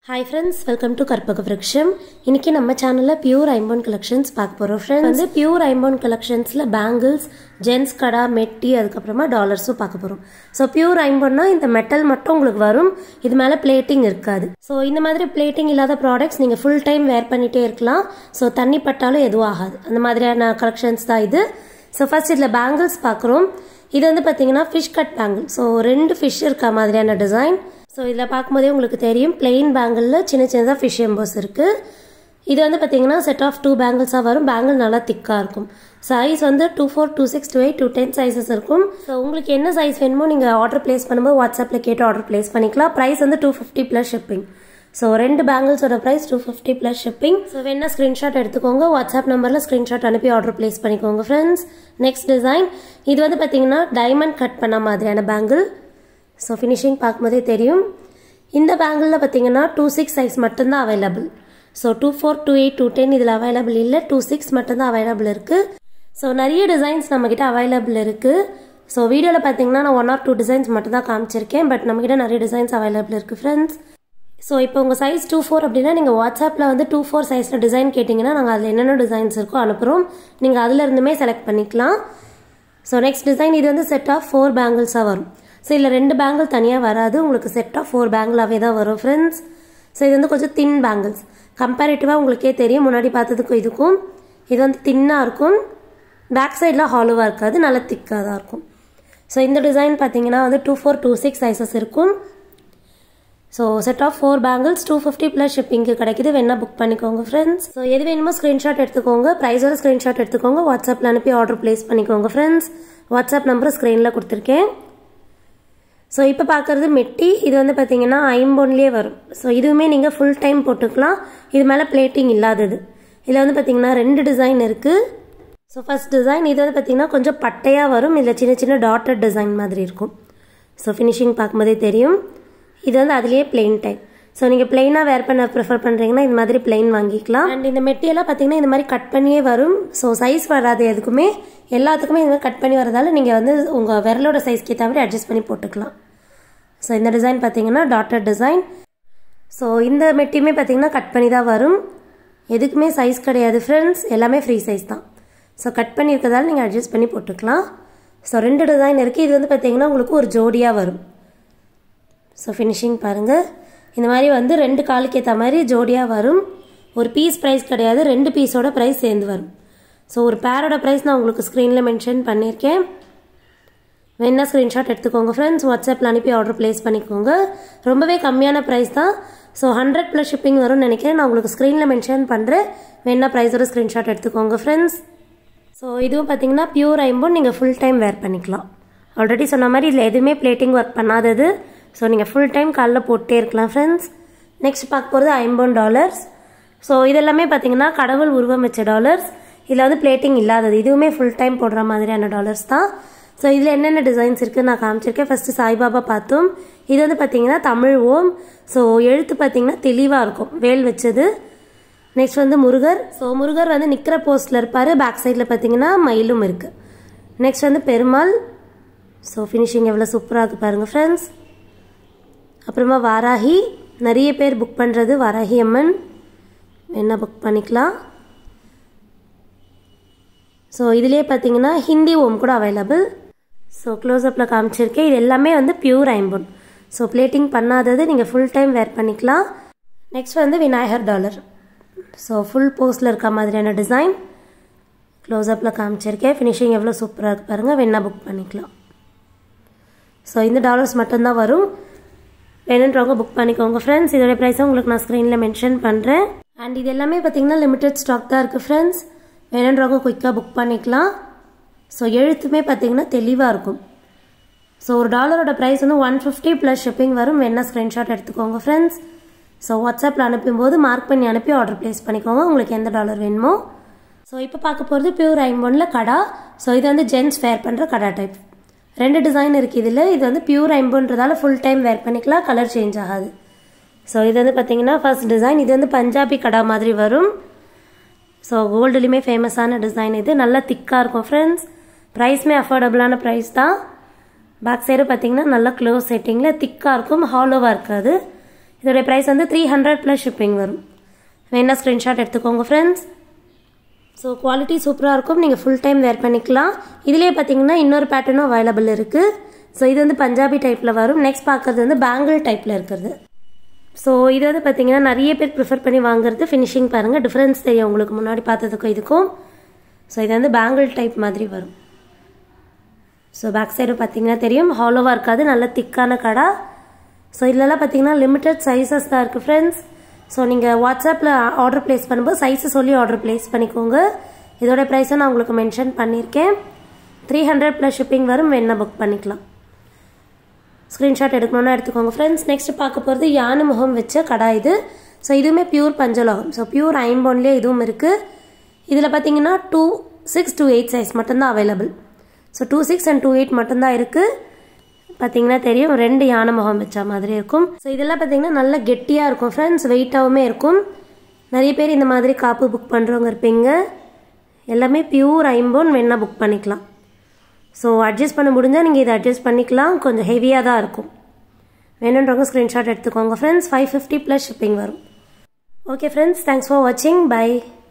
hi friends welcome to Karpaga Vruksham இன்னைக்கு நம்ம சேனலில் பியூர் ஐம்போன் கலெக்ஷன்ஸ் பார்க்க போகிறோம் ஃப்ரெண்ட்ஸ் வந்து பியூர் ஐம்போன் கலெக்ஷன்ஸில் பேங்கிள்ஸ் ஜென்ஸ் கடா மெட்டி அதுக்கப்புறமா டாலர்ஸும் பார்க்க போகிறோம் ஸோ பியூர் ஐம்போன்னா இந்த மெட்டல் மட்டும் உங்களுக்கு வரும் இது மேலே பிளேட்டிங் இருக்காது ஸோ இந்த மாதிரி பிளேட்டிங் இல்லாத ப்ராடக்ட்ஸ் நீங்கள் ஃபுல் டைம் வேர் பண்ணிகிட்டே இருக்கலாம் ஸோ தண்ணி பட்டாலும் எதுவும் ஆகாது அந்த மாதிரியான கலெக்ஷன்ஸ் தான் இது ஸோ ஃபர்ஸ்ட் இதில் பேங்கிள்ஸ் பார்க்குறோம் இது வந்து பார்த்தீங்கன்னா ஃபிஷ் கட் பேங்கிள் ஸோ ரெண்டு ஃபிஷ் இருக்க மாதிரியான டிசைன் ஸோ இதில் பார்க்கும்போதே உங்களுக்கு தெரியும் பிளெயின் பேங்கிளில் சின்ன சின்னதாக ஃபிஷ் எம்போஸ் இருக்குது இது வந்து பார்த்தீங்கன்னா செட் ஆஃப் டூ பேங்கிள்ஸாக வரும் பேங்கிள் நல்லா திக்காக இருக்கும் சைஸ் வந்து two four two six two eight two ten sizes இருக்கும் ஸோ உங்களுக்கு என்ன சைஸ் வேணுமோ நீங்கள் ஆர்டர் ப்ளேஸ் பண்ணும்போது வாட்ஸ்அப்பில் கேட்டு ஆர்டர் ப்ளேஸ் பண்ணிக்கலாம் ப்ரைஸ் வந்து two fifty plus shipping so ரெண்டு பேங்கிள்ஸோட price two fifty plus shipping so வேணா ஸ்க்ரீன்ஷாட் எடுத்துக்கோங்க வாட்ஸ்அப் நம்பரில் ஸ்க்ரீன்ஷாட் அனுப்பி ஆர்டர் ப்ளேஸ் பண்ணிக்கோங்க ஃப்ரெண்ட்ஸ் நெக்ஸ்ட் டிசைன் இது வந்து பார்த்தீங்கன்னா டைமண்ட் கட் பண்ண மாதிரியான பேங்கிள் ஸோ ஃபினிஷிங் பார்க்கும்போதே தெரியும் இந்த பேங்கிளில் பார்த்தீங்கன்னா டூ சிக்ஸ் சைஸ் மட்டும்தான் available so two four two eight two ten இதில் அவைலபிள் இல்லை டூ சிக்ஸ் மட்டும்தான் அவைலபிள் இருக்குது ஸோ நிறைய டிசைன்ஸ் நம்மக்கிட்ட அவைலபிள் இருக்குது ஸோ வீடியோவில் பார்த்தீங்கன்னா நான் ஒன் ஆர் டூ டிசைன்ஸ் மட்டும் தான் காமிச்சிருக்கேன் பட் நம்மக்கிட்ட நிறைய டிசைன்ஸ் அவைலபிள் இருக்குது ஃப்ரெண்ட்ஸ் ஸோ இப்போ உங்கள் சைஸ் டூ ஃபோர் அப்படின்னா நீங்கள் வாட்ஸ்அப்பில் வந்து டூ ஃபோர் சைஸில் டிசைன் கேட்டிங்கன்னா நாங்கள் அதில் என்னென்ன டிசைன்ஸ் இருக்கோ அனுப்புகிறோம் நீங்கள் அதில் இருந்துமே செலக்ட் பண்ணிக்கலாம் ஸோ நெக்ஸ்ட் டிசைன் இது வந்து செட் ஆஃப் ஃபோர் பேங்கிள்ஸாக வரும் ஸோ இதில் ரெண்டு பேங்கிள் தனியாக வராது உங்களுக்கு செட் ஆஃப் ஃபோர் பேங்கிளாகவே தான் வரும் ஃப்ரெண்ட்ஸ் ஸோ இது வந்து கொஞ்சம் தின் பேங்கிள்ஸ் கம்பேரிட்டிவாக உங்களுக்கே தெரியும் முன்னாடி பார்த்ததுக்கும் இதுக்கும் இது வந்து தின்னாக இருக்கும் பேக் சைடில் ஹாலோவாக இருக்காது நல்லா திக்காக தான் இருக்கும் ஸோ இந்த டிசைன் பார்த்தீங்கன்னா வந்து two four two six sizes இருக்கும் so set of four bangles two fifty plus ஷிப்பிங்க்கு கிடைக்குது வேணா புக் பண்ணிக்கோங்க ஃப்ரெண்ட்ஸ் ஸோ எது வேணுமோ ஸ்க்ரீன்ஷாட் எடுத்துக்கோங்க ப்ரைஸோட ஸ்க்ரீன்ஷாட் எடுத்துக்கோங்க வாட்ஸ்அப்பில் அனுப்பி ஆர்டர் ப்ளேஸ் பண்ணிக்கோங்க ஃப்ரெண்ட்ஸ் வாட்ஸ்அப் நம்பர் ஸ்க்ரீனில் கொடுத்துருக்கேன் ஸோ இப்போ பார்க்குறது மெட்டி இது வந்து பார்த்தீங்கன்னா ஐம்போன்லேயே வரும் ஸோ இதுவுமே நீங்கள் ஃபுல் டைம் போட்டுக்கலாம் இது மேலே பிளேட்டிங் இல்லாதது இதில் வந்து பார்த்தீங்கன்னா ரெண்டு டிசைன் இருக்குது ஸோ ஃபஸ்ட் டிசைன் இது வந்து பார்த்தீங்கன்னா கொஞ்சம் பட்டையாக வரும் இதில் சின்ன சின்ன டாட்டட் டிசைன் மாதிரி இருக்கும் ஸோ ஃபினிஷிங் பார்க்கும்போதே தெரியும் இது வந்து அதுலேயே பிளெயின் டைப் ஸோ நீங்கள் பிளெயினாக வேர் பண்ண ப்ரிஃபர் பண்ணுறீங்கன்னா இந்த மாதிரி பிளெயின் வாங்கிக்கலாம் அண்ட் இந்த மெட்டியெல்லாம் பார்த்தீங்கன்னா இந்த மாதிரி கட் பண்ணியே வரும் ஸோ சைஸ் வராது எதுக்குமே எல்லாத்துக்குமே இந்த மாதிரி கட் பண்ணி வரதால நீங்கள் வந்து உங்கள் விரலோட சைஸ்க்கு ஏற்ற மாதிரி அட்ஜஸ்ட் பண்ணி போட்டுக்கலாம் ஸோ இந்த டிசைன் பார்த்தீங்கன்னா டாட்டர் டிசைன் ஸோ இந்த மெட்டியுமே பார்த்தீங்கன்னா கட் பண்ணி தான் வரும் எதுக்குமே சைஸ் கிடையாது ஃப்ரெண்ட்ஸ் எல்லாமே ஃப்ரீ சைஸ் தான் ஸோ கட் பண்ணி இருக்கிறதால நீங்கள் அட்ஜஸ்ட் பண்ணி போட்டுக்கலாம் ஸோ ரெண்டு டிசைன் இருக்குது இது வந்து பார்த்தீங்கன்னா உங்களுக்கு ஒரு ஜோடியாக வரும் ஸோ ஃபினிஷிங் பாருங்கள் இந்த மாதிரி வந்து ரெண்டு காலுக்கு ஏற்ற மாதிரி ஜோடியாக வரும் ஒரு பீஸ் ப்ரைஸ் கிடையாது ரெண்டு பீஸோட ப்ரைஸ் சேர்ந்து வரும் ஸோ ஒரு பேரோட ப்ரைஸ் நான் உங்களுக்கு ஸ்க்ரீனில் மென்ஷன் பண்ணியிருக்கேன் வேணா ஸ்க்ரீன்ஷாட் எடுத்துக்கோங்க ஃப்ரெண்ட்ஸ் வாட்ஸ்அப்பில் அனுப்பி ஆர்டர் ப்ளேஸ் பண்ணிக்கோங்க ரொம்பவே கம்மியான ப்ரைஸ் தான் ஸோ ஹண்ட்ரட் ப்ளஸ் ஷிப்பிங் வரும்னு நினைக்கிறேன் நான் உங்களுக்கு ஸ்க்ரீனில் மென்ஷன் பண்ணுறேன் வேணா ப்ரைஸோட ஸ்க்ரீன்ஷாட் எடுத்துக்கோங்க ஃப்ரெண்ட்ஸ் ஸோ இதுவும் பார்த்தீங்கன்னா பியூர் ஐம்போன் நீங்கள் ஃபுல் டைம் வேர் பண்ணிக்கலாம் ஆல்ரெடி சொன்ன மாதிரி இதில் எதுவுமே பிளேட்டிங் ஒர்க் பண்ணாதது ஸோ நீங்கள் ஃபுல் டைம் காலைல போட்டே இருக்கலாம் ஃப்ரெண்ட்ஸ் நெக்ஸ்ட் பார்க்க போகிறது ஐம்போன் டாலர்ஸ் ஸோ இதெல்லாமே பார்த்தீங்கன்னா கடவுள் உருவம் வச்ச டாலர்ஸ் இதில் வந்து பிளேட்டிங் இல்லாதது இதுவுமே ஃபுல் டைம் போடுற மாதிரியான டாலர்ஸ் தான் ஸோ இதில் என்னென்ன டிசைன்ஸ் இருக்குது நான் காமிச்சிருக்கேன் ஃபஸ்ட்டு சாய்பாபா பார்த்தோம் இது வந்து பார்த்தீங்கன்னா தமிழ் ஓம் ஸோ எழுத்து பார்த்தீங்கன்னா தெளிவாக இருக்கும் வேல் வச்சது நெக்ஸ்ட் வந்து முருகர் ஸோ முருகர் வந்து நிற்கிற போஸ்டில் இருப்பார் பேக் சைடில் பார்த்தீங்கன்னா மயிலும் இருக்குது நெக்ஸ்ட் வந்து பெருமாள் ஸோ ஃபினிஷிங் எவ்வளோ சூப்பராக இருக்குது பாருங்கள் ஃப்ரெண்ட்ஸ் அப்புறமா வாராகி நிறைய பேர் புக் பண்ணுறது வாராகி அம்மன் என்ன புக் பண்ணிக்கலாம் ஸோ இதுலேயே பார்த்தீங்கன்னா ஹிந்தி ஓம் கூட அவைலபிள் ஸோ க்ளோஸ்அப்பில் காமிச்சிருக்கேன் இது எல்லாமே வந்து பியூர் ஐம்போன் ஸோ பிளேட்டிங் பண்ணாதது நீங்கள் ஃபுல் டைம் வேர் பண்ணிக்கலாம் நெக்ஸ்ட் வந்து விநாயகர் டாலர் ஸோ ஃபுல் போஸ்டில் இருக்க மாதிரியான டிசைன் க்ளோஸ்அப்பில் காமிச்சிருக்கேன் ஃபினிஷிங் எவ்வளோ சூப்பராக இருக்கு பாருங்கள் வேணா புக் பண்ணிக்கலாம் ஸோ இந்த டாலர்ஸ் மட்டும்தான் வரும் வேணுன்றவங்க புக் பண்ணிக்கோங்க ஃப்ரெண்ட்ஸ் இதோட ப்ரைஸை உங்களுக்கு நான் ஸ்க்ரீனில் மென்ஷன் பண்ணுறேன் அண்ட் இது எல்லாமே பார்த்தீங்கன்னா லிமிடெட் ஸ்டாக் தான் இருக்குது ஃப்ரெண்ட்ஸ் வேணுன்றவங்க குயிக்காக புக் பண்ணிக்கலாம் ஸோ எழுத்துமே பார்த்தீங்கன்னா தெளிவாக இருக்கும் ஸோ ஒரு டாலரோட ப்ரைஸ் வந்து ஒன் ஃபிஃப்டி ப்ளஸ் ஷிப்பிங் வரும் வேணா ஸ்க்ரீன்ஷாட் எடுத்துக்கோங்க ஃப்ரெண்ட்ஸ் ஸோ வாட்ஸ்அப்பில் அனுப்பும்போது மார்க் பண்ணி அனுப்பி ஆர்டர் ப்ளேஸ் பண்ணிக்கோங்க உங்களுக்கு எந்த டாலர் வேணுமோ ஸோ இப்போ பார்க்க போகிறது பியூர் ஐம்போனில் கடா ஸோ இது வந்து ஜென்ஸ் வேர் பண்ணுற கடா டைப் ரெண்டு டிசைன் இருக்குது இதில் இது வந்து பியூர் ஐம்போன்றதால ஃபுல் டைம் வேர் பண்ணிக்கலாம் கலர் சேஞ்ச் ஆகாது ஸோ இது வந்து பார்த்தீங்கன்னா ஃபர்ஸ்ட் டிசைன் இது வந்து பஞ்சாபி கடா மாதிரி வரும் ஸோ கோல்டுலேயுமே ஃபேமஸான டிசைன் இது நல்லா திக்காக இருக்கும் ஃப்ரெண்ட்ஸ் ப்ரைஸுமே அஃபோர்டபுளான ப்ரைஸ் தான் பேக் சைடு பார்த்தீங்கன்னா நல்லா க்ளோஸ் செட்டிங்கில் திக்காக இருக்கும் ஹாலோவாக இருக்காது இதோடைய ப்ரைஸ் வந்து த்ரீ ஹண்ட்ரட் ப்ளஸ் ஷிப்பிங் வரும் வேணா ஸ்க்ரீன்ஷாட் எடுத்துக்கோங்க ஃப்ரெண்ட்ஸ் ஸோ குவாலிட்டி சூப்பராக இருக்கும் நீங்கள் ஃபுல் டைம் வேர் பண்ணிக்கலாம் இதுலேயே பார்த்தீங்கன்னா இன்னொரு பேட்டர்னும் அவைலபிள் இருக்குது ஸோ இது வந்து பஞ்சாபி டைப்பில் வரும் நெக்ஸ்ட் பார்க்குறது வந்து பேங்கிள் டைப்பில் இருக்கிறது ஸோ இது வந்து பார்த்தீங்கன்னா நிறைய பேர் ப்ரிஃபர் பண்ணி வாங்குறது ஃபினிஷிங் பாருங்கள் டிஃப்ரென்ஸ் தெரியும் உங்களுக்கு முன்னாடி பார்த்ததுக்கும் இதுக்கும் ஸோ இது வந்து பேங்கிள் டைப் மாதிரி வரும் ஸோ பேக் சைடு பார்த்தீங்கன்னா தெரியும் ஹாலோவாக இருக்காது நல்ல திக்கான கடை ஸோ இதுலலாம் பார்த்தீங்கன்னா லிமிட்டட் சைஸஸ் தான் இருக்குது ஃப்ரெண்ட்ஸ் ஸோ நீங்கள் வாட்ஸ்அப்பில் ஆர்டர் ப்ளேஸ் பண்ணும்போது சைஸை சொல்லி ஆர்டர் ப்ளேஸ் பண்ணிக்கோங்க இதோட ப்ரைஸை நான் உங்களுக்கு மென்ஷன் பண்ணியிருக்கேன் த்ரீ ஹண்ட்ரட் ப்ளஸ் ஷிப்பிங் வரும் வேணா புக் பண்ணிக்கலாம் ஸ்க்ரீன்ஷாட் எடுக்கணும்னா எடுத்துக்கோங்க ஃப்ரெண்ட்ஸ் நெக்ஸ்ட் பார்க்க போகிறது யானை முகம் வச்ச கடை இது ஸோ இதுவுமே பியூர் பஞ்சலோகம் ஸோ பியூர் ஐம்போன்லேயே இதுவும் இருக்குது இதில் பார்த்தீங்கன்னா two six two eight size மட்டும்தான் available so two six and two eight மட்டும்தான் இருக்குது பார்த்தீங்கன்னா தெரியும் ரெண்டு யானை முகம் வச்ச மாதிரி இருக்கும் ஸோ இதெல்லாம் பார்த்தீங்கன்னா நல்ல கெட்டியாக இருக்கும் ஃப்ரெண்ட்ஸ் வெயிட்டாகவுமே இருக்கும் நிறைய பேர் இந்த மாதிரி காப்பு புக் பண்ணுறவங்க இருப்பீங்க எல்லாமே பியூர் ஐம்போன் வேணால் புக் பண்ணிக்கலாம் ஸோ அட்ஜஸ்ட் பண்ண முடிஞ்சால் நீங்கள் இதை அட்ஜஸ்ட் பண்ணிக்கலாம் கொஞ்சம் ஹெவியாக தான் இருக்கும் வேணுன்றவங்க ஸ்க்ரீன்ஷாட் எடுத்துக்கோங்க friends five fifty plus shipping வரும் ஓகே ஃப்ரெண்ட்ஸ் தேங்க்ஸ் ஃபார் வாட்சிங் பை